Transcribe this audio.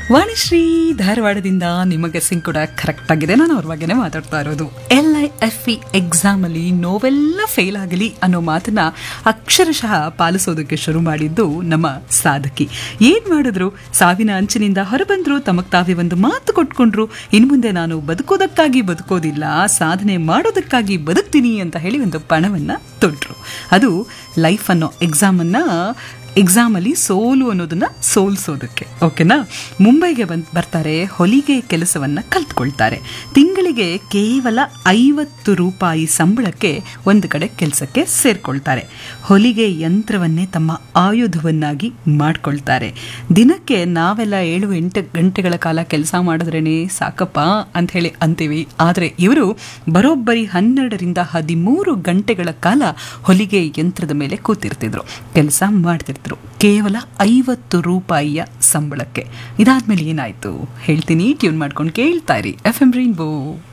ವಾಣಿಶ್ರೀ ಧಾರವಾಡದಿಂದ ನಿಮಗೆ ಸಿಂಗ್ ಕೂಡ ಕರೆಕ್ಟ್ ಆಗಿದೆ ನಾನು ಅವ್ರ ಬಗ್ಗೆನೇ ಮಾತಾಡ್ತಾ ಇರೋದು ಎಲ್ ಐ ಎಫ್ ಇ ಎಕ್ಸಾಮಲ್ಲಿ ನೋವೆಲ್ಲ ಫೇಲ್ ಆಗಲಿ ಅನ್ನೋ ಮಾತನ್ನ ಅಕ್ಷರಶಃ ಪಾಲಿಸೋದಕ್ಕೆ ಶುರು ಮಾಡಿದ್ದು ನಮ್ಮ ಸಾಧಕಿ ಏನ್ ಮಾಡಿದ್ರು ಸಾವಿನ ಅಂಚಿನಿಂದ ಹೊರಬಂದ್ರು ತಮಗ್ ತಾವೇ ಒಂದು ಮಾತು ಕೊಟ್ಕೊಂಡ್ರು ಇನ್ನು ಮುಂದೆ ನಾನು ಬದುಕೋದಕ್ಕಾಗಿ ಬದುಕೋದಿಲ್ಲ ಸಾಧನೆ ಮಾಡೋದಕ್ಕಾಗಿ ಬದುಕ್ತೀನಿ ಅಂತ ಹೇಳಿ ಒಂದು ಪಣವನ್ನ ತೊಟ್ರು ಅದು ಲೈಫ್ ಅನ್ನೋ ಎಕ್ಸಾಮನ್ನ ಎಕ್ಸಾಮಲ್ಲಿ ಸೋಲು ಅನ್ನೋದನ್ನ ಸೋಲ್ಸೋದಕ್ಕೆ ಓಕೆನಾ ಮುಂಬೈಗೆ ಬಂದ್ ಬರ್ತಾರೆ ಹೊಲಿಗೆ ಕೆಲಸವನ್ನ ಕಲ್ತ್ಕೊಳ್ತಾರೆ ತಿಂಗಳಿಗೆ ಕೇವಲ ಐವತ್ತು ರೂಪಾಯಿ ಸಂಬಳಕ್ಕೆ ಒಂದು ಕಡೆ ಕೆಲಸಕ್ಕೆ ಸೇರ್ಕೊಳ್ತಾರೆ ಹೊಲಿಗೆ ಯಂತ್ರವನ್ನೇ ತಮ್ಮ ಆಯುಧವನ್ನಾಗಿ ಮಾಡ್ಕೊಳ್ತಾರೆ ದಿನಕ್ಕೆ ನಾವೆಲ್ಲ ಏಳು ಎಂಟು ಗಂಟೆಗಳ ಕಾಲ ಕೆಲಸ ಮಾಡಿದ್ರೇನೆ ಸಾಕಪ್ಪ ಅಂತ ಹೇಳಿ ಅಂತೀವಿ ಆದರೆ ಇವರು ಬರೋಬ್ಬರಿ ಹನ್ನೆರಡರಿಂದ ಹದಿಮೂರು ಗಂಟೆಗಳ ಕಾಲ ಹೊಲಿಗೆ ಯಂತ್ರದ ಮೇಲೆ ಕೂತಿರ್ತಿದ್ರು ಕೆಲಸ ಮಾಡ್ತಿರ್ತಿದ್ರು ಕೇವಲ ಐವತ್ತು ರೂಪಾಯಿಯ ಸಂಬಳಕ್ಕೆ ಇದಾದ್ಮೇಲೆ ಏನಾಯ್ತು ಹೇಳ್ತೀನಿ ಟ್ಯೂನ್ ಮಾಡ್ಕೊಂಡು ಕೇಳ್ತಾ ಇರಿ ಎಫ್ ಎಂ ರೈನ್ಬೋ